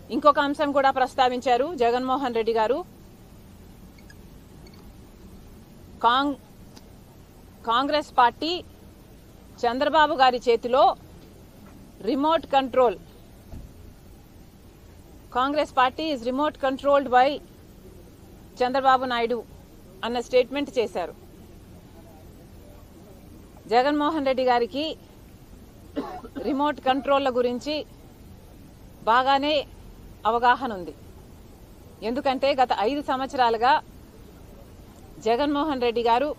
ఇంకొక అంశం కూడా ప్రస్తావించారు జగన్మోహన్ రెడ్డి గారు కాంగ్ కాంగ్రెస్ పార్టీ చంద్రబాబు గారి చేతిలో remote control Congress party is remote controlled by Chandrababu Naidu అన్న స్టేట్మెంట్ చేశారు జగన్మోహన్ రెడ్డి గారికి రిమోట్ కంట్రోల్ల గురించి బాగానే అవగాహన ఉంది ఎందుకంటే గత ఐదు సంవత్సరాలుగా జగన్మోహన్ రెడ్డి గారు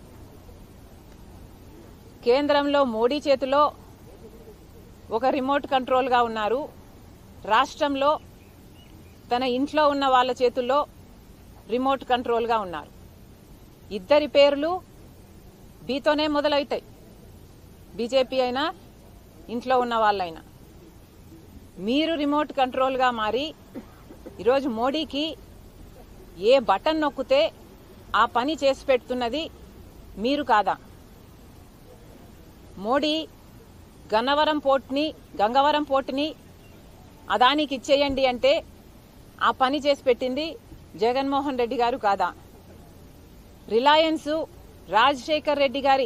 కేంద్రంలో మోడీ చేతిలో ఒక రిమోట్ కంట్రోల్గా ఉన్నారు రాష్ట్రంలో తన ఇంట్లో ఉన్న వాళ్ళ చేతుల్లో రిమోట్ కంట్రోల్గా ఉన్నారు ఇద్దరి పేర్లు బీతోనే మొదలవుతాయి బీజేపీ అయినా ఇంట్లో ఉన్న వాళ్ళైనా మీరు రిమోట్ కంట్రోల్గా మారి ఈరోజు మోడీకి ఏ బటన్ నొక్కితే ఆ పని చేసి పెడుతున్నది మీరు కాదా మోడీ గన్నవరం పోర్ట్ని గంగవరం పోర్ట్ని అదానికి ఇచ్చేయండి అంటే ఆ పని చేసి పెట్టింది జగన్మోహన్ రెడ్డి గారు కాదా రిలయన్స్ రాజశేఖర్ రెడ్డి గారి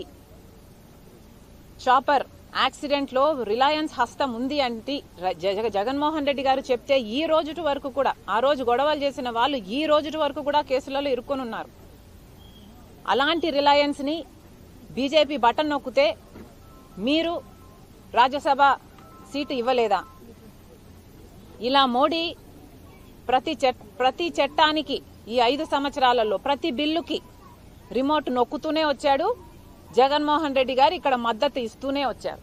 చాపర్ యాక్సిడెంట్ లో రిలయన్స్ హస్తం ఉంది అంటే ర- జగ- జగన్మోహన్ రెడ్డి గారు చెప్తే ఈ రోజుటి వరకు కూడా ఆ రోజు గొడవలు చేసిన వాళ్ళు ఈ రోజుటి వరకు కూడా కేసులలో ఇరుక్కొని ఉన్నారు అలాంటి రిలయన్స్ ని బీజేపీ బటన్ నొక్కితే మీరు రాజ్యసభ సీటు ఇవ్వలేదా ఇలా మోడీ ప్రతి చట్- ప్రతి చట్టానికి ఈ ఐదు సంవత్సరాలలో ప్రతి బిల్లుకి రిమోట్ నొక్కుతూనే వచ్చాడు జగన్మోహన్ రెడ్డి గారు ఇక్కడ మద్దతు ఇస్తూనే వచ్చారు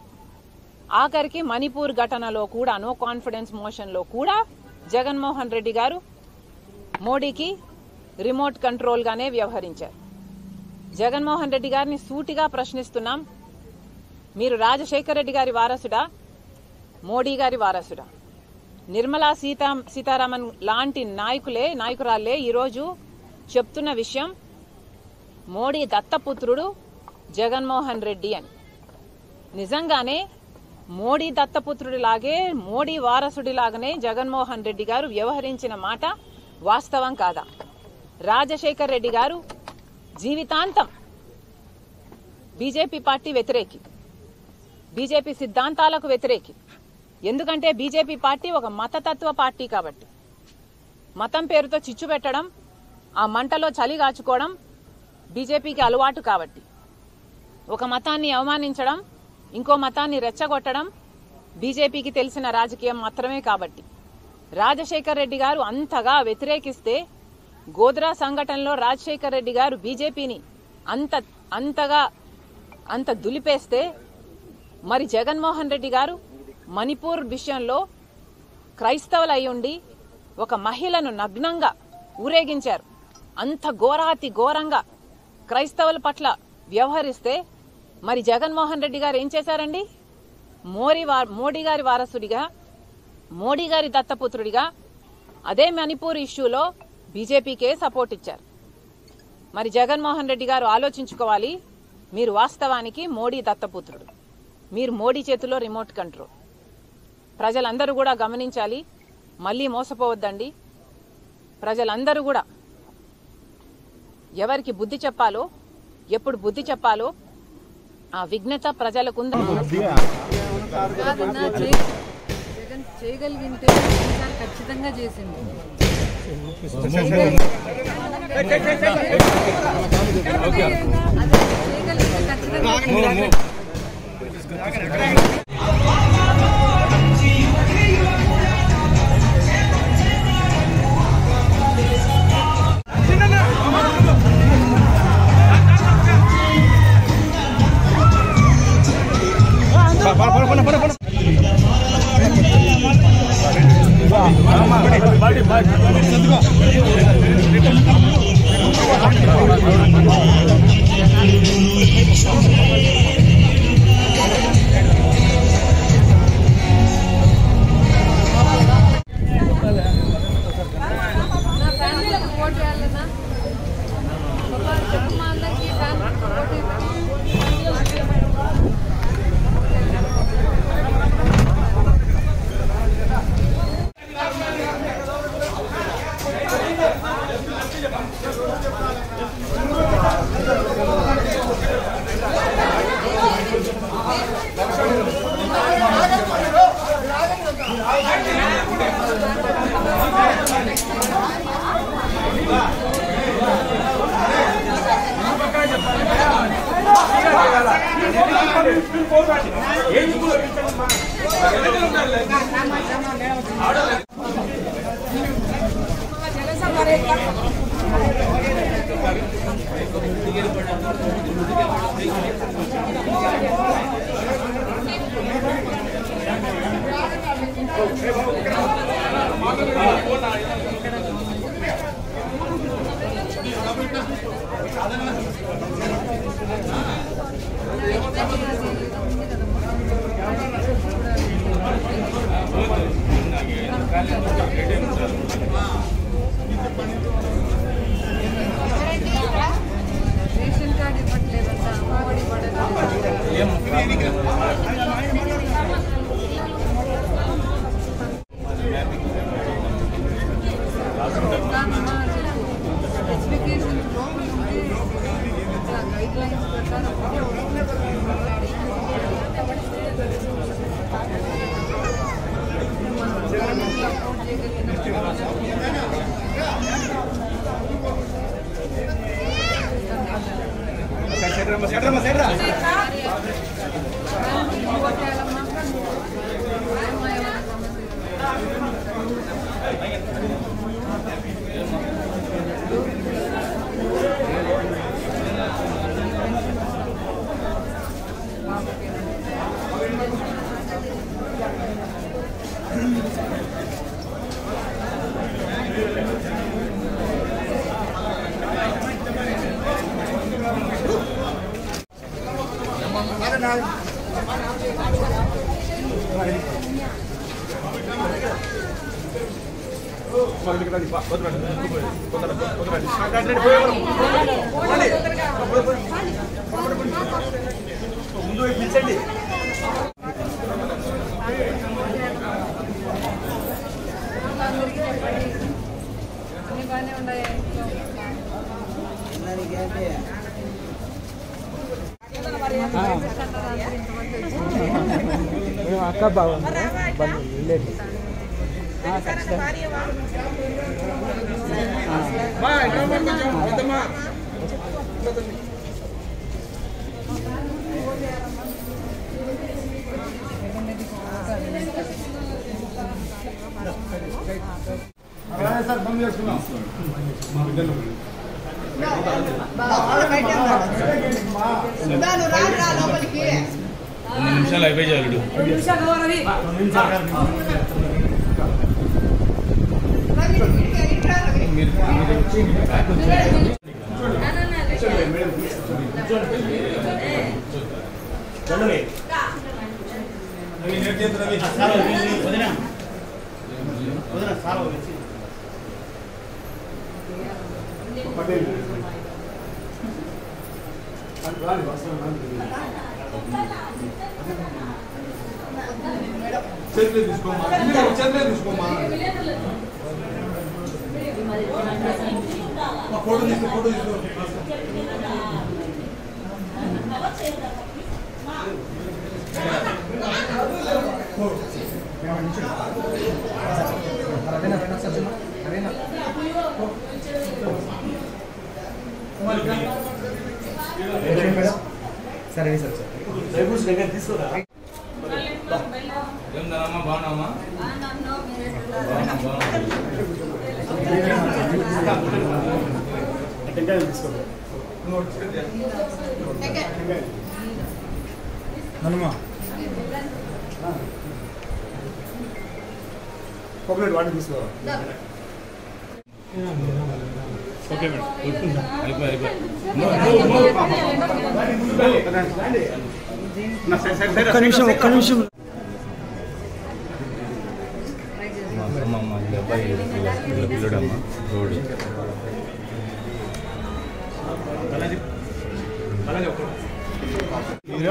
ఆఖరికి మణిపూర్ ఘటనలో కూడా నో కాన్ఫిడెన్స్ మోషన్లో కూడా జగన్మోహన్ రెడ్డి గారు మోడీకి రిమోట్ కంట్రోల్గానే వ్యవహరించారు జగన్మోహన్ రెడ్డి గారిని సూటిగా ప్రశ్నిస్తున్నాం మీరు రాజశేఖర రెడ్డి గారి వారసుడా మోడీ గారి వారసుడా నిర్మలా సీతా సీతారామన్ లాంటి నాయకులే నాయకురాలే ఈరోజు చెప్తున్న విషయం మోడీ దత్తపుత్రుడు జగన్మోహన్ రెడ్డి అని నిజంగానే మోడీ దత్తపుత్రుడిలాగే మోడీ వారసుడిలాగానే జగన్మోహన్ రెడ్డి గారు వ్యవహరించిన మాట వాస్తవం కాదా రాజశేఖర్ రెడ్డి గారు జీవితాంతం బీజేపీ పార్టీ వ్యతిరేకి బీజేపీ సిద్ధాంతాలకు వ్యతిరేకి ఎందుకంటే బీజేపీ పార్టీ ఒక మతతత్వ పార్టీ కాబట్టి మతం పేరుతో చిచ్చు పెట్టడం ఆ మంటలో చలి కాచుకోవడం బీజేపీకి అలవాటు కాబట్టి ఒక మతాన్ని అవమానించడం ఇంకో మతాన్ని రెచ్చగొట్టడం బీజేపీకి తెలిసిన రాజకీయం మాత్రమే కాబట్టి రాజశేఖర్ రెడ్డి గారు అంతగా వ్యతిరేకిస్తే గోద్రా సంఘటనలో రాజశేఖర్ రెడ్డి గారు బీజేపీని అంత అంతగా అంత దులిపేస్తే మరి జగన్మోహన్ రెడ్డి గారు మణిపూర్ విషయంలో క్రైస్తవులు అయి ఉండి ఒక మహిళను నగ్నంగా ఊరేగించారు అంత ఘోరాతి ఘోరంగా క్రైస్తవుల పట్ల వ్యవహరిస్తే మరి జగన్మోహన్ రెడ్డి గారు ఏం చేశారండి మోరీ వా- మోడీ గారి వారసుడిగా మోడీ గారి దత్తపుత్రుడిగా అదే మణిపూర్ ఇష్యూలో బీజేపీకే సపోర్ట్ ఇచ్చారు మరి జగన్మోహన్ రెడ్డి గారు ఆలోచించుకోవాలి మీరు వాస్తవానికి మోడీ దత్తపుత్రుడు మీరు మోడీ చేతిలో రిమోట్ కంట్రోల్ ప్రజలందరూ కూడా గమనించాలి మళ్ళీ మోసపోవద్దండి ప్రజలందరూ కూడా ఎవరికి బుద్ధి చెప్పాలో ఎప్పుడు బుద్ధి చెప్పాలో ఆ విఘ్నత ప్రజలకుంది కాదన్నా చేయ- జగన్ చేయగలిగింటే ఈసారి ఖచ్చితంగా చేసింది అదే చేయగలిగితే ఖచ్చితంగా నా ఫ్యామిలీలకు ఓట్ చేయాలన్నా మా అందరికీ ఫ్యామిలీ ఓటు ఇవ్వండి. రేషన్ కార్డు ఇవ్వట్లేదంట అమ్మఒడి పడదు స్పెసిఫికేషన్ లోపల ఉంటే గైడ్ లైన్స్ ప్రకారం అకౌంట్ ముందు పిలిచండి అందరికీ చెప్పండి అన్ని బాగానే ఉన్నాయి ఇంట్లో. మేము అక్క బాగుంది బండి వెళ్ళేది ఖచ్చితంగా సార్ బంద్ చేసుకున్నాం మా బిడ్డలు రెండు నిమిషాలు అయిపోయి చాలుడు మీరు పటేల్ రాని వస్తాను చేతులే తీసుకోమా చేతులే తీసుకోమా ఫోటో తీసుకో ఫోటో తీసుకో సరే సార్ రేపు దగ్గర తీసుకోరా ఏం దానమ్మా బాగున్నామా బాగున్నా బాగున్నా టెంకాయలు తీసుకో హనుమా కొబ్బరి వాటి తీసుకో ఓకే మేడం అయిపోయి అయిపోయి ఒక్క నిమిషం ఒక్క నిమిషం మా అమ్మ అమ్మ ఈ అబ్బాయి పిల్ల పిల్లడమ్మా రోడ్డు అలాగే అలాగే